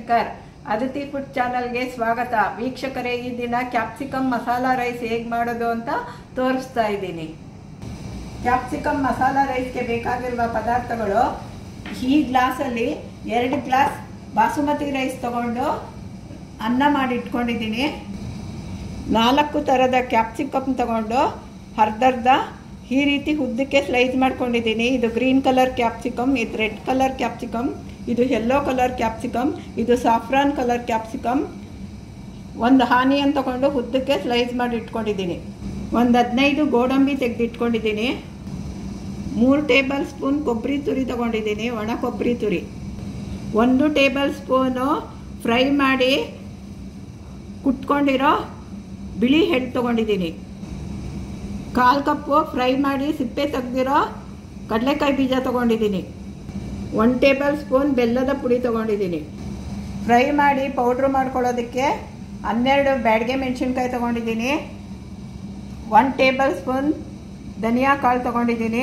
Shankar Aditi food ಚಾನಲ್ಗೆ ಸ್ವಾಗತ ವೀಕ್ಷಕರೇ ಈ ದಿನ ಕ್ಯಾಪ್ಸಿಕಮ್ ಮಸಾಲಾ ರೈಸ್ ಹೇಗೆ ಮಾಡೋದು ಅಂತ ತೋರಿಸ್ತಾ ಇದ್ದೀನಿ ಕ್ಯಾಪ್ಸಿಕಮ್ ಮಸಾಲಾ ರೈಸ್ಗೆ ಬೇಕಾಗಿರುವ ಪದಾರ್ಥಗಳು ಈ ಗ್ಲಾಸಲ್ಲಿ ಎರಡು ಗ್ಲಾಸ್ ಬಾಸುಮತಿ ರೈಸ್ ತಗೊಂಡು ಅನ್ನ ಮಾಡಿ ಇಟ್ಕೊಂಡಿದ್ದೀನಿ ನಾಲ್ಕು ಥರದ ಕ್ಯಾಪ್ಸಿಕಮ್ ತಗೊಂಡು ಅರ್ಧರ್ಧ ಈ ರೀತಿ ಉದ್ದಕ್ಕೆ ಸ್ಲೈಸ್ ಮಾಡ್ಕೊಂಡಿದ್ದೀನಿ ಇದು ಗ್ರೀನ್ ಕಲರ್ ಕ್ಯಾಪ್ಸಿಕಮ್ ಇದು ರೆಡ್ ಕಲರ್ ಕ್ಯಾಪ್ಸಿಕಮ್ ಇದು ಯೆಲ್ಲೋ ಕಲರ್ ಕ್ಯಾಪ್ಸಿಕಮ್ ಇದು ಸಾಫ್ರಾನ್ ಕಲರ್ ಕ್ಯಾಪ್ಸಿಕಮ್ ಒಂದು ಆನಿಯನ್ ತಗೊಂಡು ಉದ್ದಕ್ಕೆ ಸ್ಲೈಸ್ ಮಾಡಿ ಇಟ್ಕೊಂಡಿದ್ದೀನಿ ಒಂದು ಹದಿನೈದು ಗೋಡಂಬಿ ತೆಗೆದಿಟ್ಕೊಂಡಿದ್ದೀನಿ ಮೂರು ಟೇಬಲ್ ಸ್ಪೂನ್ ಕೊಬ್ಬರಿ ತುರಿ ತಗೊಂಡಿದ್ದೀನಿ ಒಣ ಕೊಬ್ಬರಿ ತುರಿ ಒಂದು ಟೇಬಲ್ ಸ್ಪೂನು ಫ್ರೈ ಮಾಡಿ ಕುಟ್ಕೊಂಡಿರೋ ಬಿಳಿ ಹೆಡ್ ತೊಗೊಂಡಿದ್ದೀನಿ ಕಾಲು ಕಪ್ಪು ಫ್ರೈ ಮಾಡಿ ಸಿಪ್ಪೆ ತೆಗ್ದಿರೋ ಕಡಲೆಕಾಯಿ ಬೀಜ ತೊಗೊಂಡಿದ್ದೀನಿ ಒನ್ ಟೇಬಲ್ ಸ್ಪೂನ್ ಬೆಲ್ಲದ ಪುಡಿ ತೊಗೊಂಡಿದ್ದೀನಿ ಫ್ರೈ ಮಾಡಿ ಪೌಡ್ರ್ ಮಾಡ್ಕೊಳ್ಳೋದಕ್ಕೆ ಹನ್ನೆರಡು ಬ್ಯಾಡ್ಗೆ ಮೆಣಸಿನ್ಕಾಯಿ ತೊಗೊಂಡಿದ್ದೀನಿ ಒನ್ ಟೇಬಲ್ ಸ್ಪೂನ್ ಧನಿಯಾ ಕಾಳು ತೊಗೊಂಡಿದ್ದೀನಿ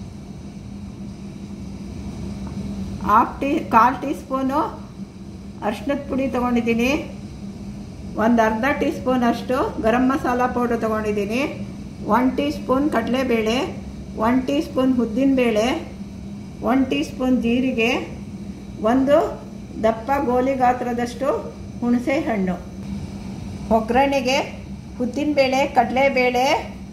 ಹಾಫ್ ಟೀ ಕಾಲು ಟೀ ಸ್ಪೂನು ಅರ್ಶಿನದ ಪುಡಿ ತೊಗೊಂಡಿದ್ದೀನಿ ಒಂದು ಅರ್ಧ ಟೀ ಸ್ಪೂನ್ ಅಷ್ಟು ಗರಂ ಮಸಾಲ ಪೌಡ್ರ್ ತೊಗೊಂಡಿದ್ದೀನಿ ಒನ್ ಟೀ ಸ್ಪೂನ್ ಕಡಲೆಬೇಳೆ ಒನ್ ಟೀ ಸ್ಪೂನ್ ಉದ್ದಿನಬೇಳೆ ಒನ್ ಟೀ ಸ್ಪೂನ್ ಜೀರಿಗೆ ಒಂದು ದಪ್ಪ ಗೋಲಿ ಗಾತ್ರದಷ್ಟು ಹುಣಸೆ ಹಣ್ಣು ಒಗ್ಗರಣೆಗೆ ಉದ್ದಿನಬೇಳೆ ಕಡಲೆಬೇಳೆ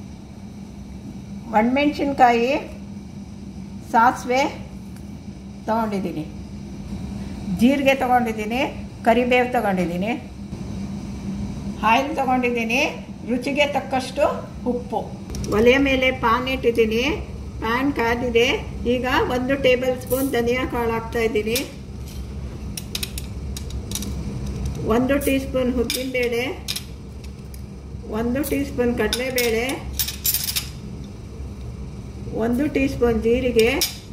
ಒಣಮೆಣ್ಸಿನ್ಕಾಯಿ ಸಾಸಿವೆ ತೊಗೊಂಡಿದ್ದೀನಿ ಜೀರಿಗೆ ತೊಗೊಂಡಿದ್ದೀನಿ ಕರಿಬೇವು ತೊಗೊಂಡಿದ್ದೀನಿ ಆಯಿಲ್ ತೊಗೊಂಡಿದ್ದೀನಿ ರುಚಿಗೆ ತಕ್ಕಷ್ಟು ಉಪ್ಪು ಒಲೆಯ ಮೇಲೆ ಪಾನ್ ಇಟ್ಟಿದ್ದೀನಿ ಪ್ಯಾನ್ ಕಾದಿದೆ ಈಗ ಒಂದು ಟೇಬಲ್ ಸ್ಪೂನ್ ಧನಿಯಾ ಕಾಳು ಹಾಕ್ತಾ ಇದ್ದೀನಿ ಒಂದು ಟೀ ಸ್ಪೂನ್ ಉದ್ದಿನಬೇಳೆ ಒಂದು ಟೀ ಸ್ಪೂನ್ ಕಡಲೆಬೇಳೆ ಒಂದು ಟೀ ಸ್ಪೂನ್ ಜೀರಿಗೆ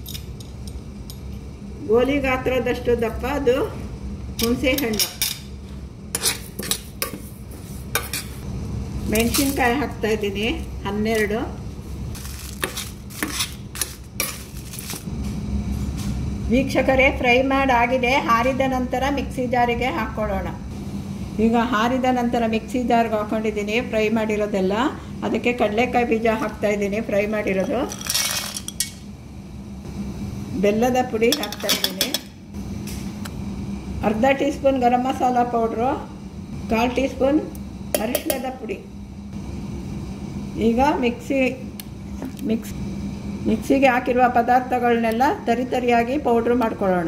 ಗೋಲಿ ಗಾತ್ರದಷ್ಟು ದಪ್ಪ ಅದು ಹುಣಸೆ ಹಣ್ಣು ಮೆಣಸಿನ್ಕಾಯಿ ಹಾಕ್ತಾ ಇದ್ದೀನಿ ಹನ್ನೆರಡು ವೀಕ್ಷಕರೇ ಫ್ರೈ ಮಾಡಾಗಿದೆ ಹಾರಿದ ನಂತರ ಮಿಕ್ಸಿ ಜಾರಿಗೆ ಹಾಕ್ಕೊಳ್ಳೋಣ ಈಗ ಹಾರಿದ ನಂತರ ಮಿಕ್ಸಿ ಜಾರ್ಗೆ ಹಾಕ್ಕೊಂಡಿದ್ದೀನಿ ಫ್ರೈ ಮಾಡಿರೋದೆಲ್ಲ ಅದಕ್ಕೆ ಕಡಲೆಕಾಯಿ ಬೀಜ ಹಾಕ್ತಾ ಇದ್ದೀನಿ ಫ್ರೈ ಮಾಡಿರೋದು ಬೆಲ್ಲದ ಪುಡಿ ಹಾಕ್ತಾ ಇದ್ದೀನಿ ಅರ್ಧ teaspoon garam masala powder ಕಾಲು ಟೀ ಸ್ಪೂನ್ ಅರಿಶಿಣದ ಪುಡಿ ಈಗ ಮಿಕ್ಸಿ ಮಿಕ್ಸ್ ಮಿಕ್ಸಿಗೆ ಹಾಕಿರುವ ಪದಾರ್ಥಗಳನ್ನೆಲ್ಲ ತರಿತರಿಯಾಗಿ ಪೌಡ್ರ್ ಮಾಡ್ಕೊಳ್ಳೋಣ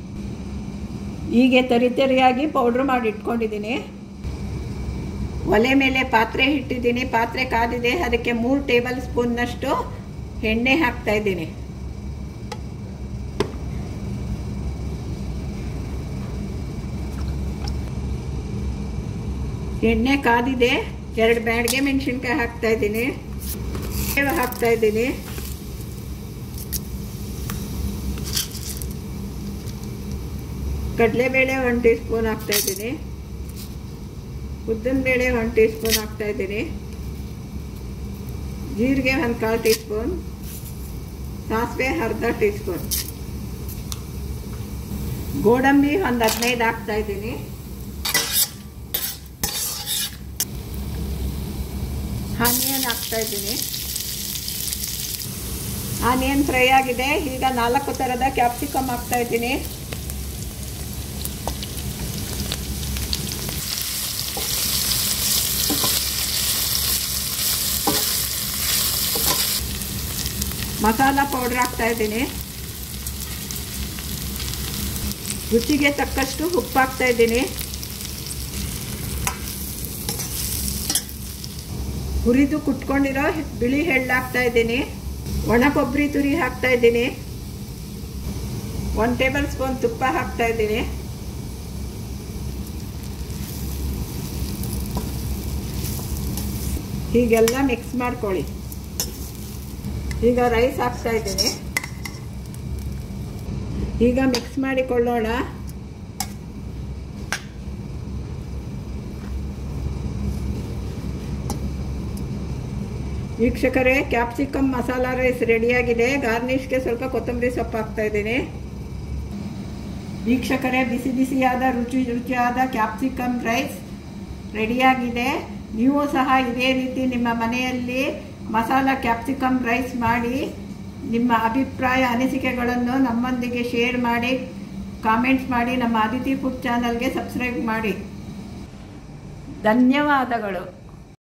ಹೀಗೆ ತರಿತರಿಯಾಗಿ ಪೌಡ್ರ್ ಮಾಡಿ ಇಟ್ಕೊಂಡಿದ್ದೀನಿ ಒಲೆ ಮೇಲೆ ಪಾತ್ರೆ ಇಟ್ಟಿದ್ದೀನಿ ಪಾತ್ರೆ ಕಾದಿದೆ ಅದಕ್ಕೆ ಮೂರು ಟೇಬಲ್ ಸ್ಪೂನ್ನಷ್ಟು ಎಣ್ಣೆ ಹಾಕ್ತಾ ಇದ್ದೀನಿ ಎಣ್ಣೆ ಕಾದಿದೆ ಎರಡು ಬ್ಯಾಡ್ಗೆ ಮೆಣಸಿನ್ಕಾಯಿ ಹಾಕ್ತಾ ಇದ್ದೀನಿ ಹಾಕ್ತಾ ಇದ್ದೀನಿ ಕಡಲೆಬೇಳೆ ಒನ್ ಟೀ ಸ್ಪೂನ್ ಹಾಕ್ತಾ ಇದ್ದೀನಿ ಉದ್ದಿನಬೇಳೆ ಒನ್ ಟೀ ಸ್ಪೂನ್ ಹಾಕ್ತಾ ಇದ್ದೀನಿ ಜೀರಿಗೆ ಒಂದು ಕಾಲು ಟೀ ಸ್ಪೂನ್ ಸಾಸಿವೆ ಅರ್ಧ ಟೀ ಸ್ಪೂನ್ ಗೋಡಂಬಿ ಒಂದು ಹದಿನೈದು ಹಾಕ್ತಾ ಇದ್ದೀನಿ ಆನಿಯನ್ ಹಾಕ್ತಾ ಇದ್ದೀನಿ ಆನಿಯನ್ ಫ್ರೈ ಆಗಿದೆ ಈಗ ನಾಲ್ಕು ಥರದ ಕ್ಯಾಪ್ಸಿಕಮ್ ಹಾಕ್ತಾ ಇದ್ದೀನಿ ಮಸಾಲ ಪೌಡ್ರ್ ಹಾಕ್ತಾ ಇದ್ದೀನಿ ರುಚಿಗೆ ತಕ್ಕಷ್ಟು ಉಪ್ಪು ಹಾಕ್ತಾ ಇದ್ದೀನಿ ಹುರಿದು ಕುಟ್ಕೊಂಡಿರೋ ಬಿಳಿ ಎಳ್ಳು ಹಾಕ್ತಾ ಇದ್ದೀನಿ ಒಣ ಕೊಬ್ಬರಿ ತುರಿ ಹಾಕ್ತಾ ಇದ್ದೀನಿ ಒನ್ ಟೇಬಲ್ ಸ್ಪೂನ್ ತುಪ್ಪ ಹಾಕ್ತಾ ಇದ್ದೀನಿ ಹೀಗೆಲ್ಲ ಮಿಕ್ಸ್ ಮಾಡ್ಕೊಳ್ಳಿ ಈಗ ರೈಸ್ ಹಾಕ್ತಾ ಇದ್ದೀನಿ ಈಗ ಮಿಕ್ಸ್ ಮಾಡಿಕೊಳ್ಳೋಣ ವೀಕ್ಷಕರೇ ಕ್ಯಾಪ್ಸಿಕಮ್ ಮಸಾಲಾ ರೈಸ್ ರೆಡಿಯಾಗಿದೆ ಗಾರ್ನಿಷ್ಗೆ ಸ್ವಲ್ಪ ಕೊತ್ತಂಬರಿ ಸೊಪ್ಪು ಹಾಕ್ತಾ ಇದ್ದೀನಿ ವೀಕ್ಷಕರೇ ಬಿಸಿ ಬಿಸಿಯಾದ ರುಚಿ ರುಚಿಯಾದ ಕ್ಯಾಪ್ಸಿಕಮ್ ರೈಸ್ ರೆಡಿಯಾಗಿದೆ ನೀವು ಸಹ ಇದೇ ರೀತಿ ನಿಮ್ಮ ಮನೆಯಲ್ಲಿ ಮಸಾಲ ಕ್ಯಾಪ್ಸಿಕಮ್ ರೈಸ್ ಮಾಡಿ ನಿಮ್ಮ ಅಭಿಪ್ರಾಯ ಅನಿಸಿಕೆಗಳನ್ನು ನಮ್ಮೊಂದಿಗೆ ಶೇರ್ ಮಾಡಿ ಕಾಮೆಂಟ್ಸ್ ಮಾಡಿ ನಮ್ಮ ಅದಿತಿ ಫುಡ್ ಚಾನಲ್ಗೆ ಸಬ್ಸ್ಕ್ರೈಬ್ ಮಾಡಿ ಧನ್ಯವಾದಗಳು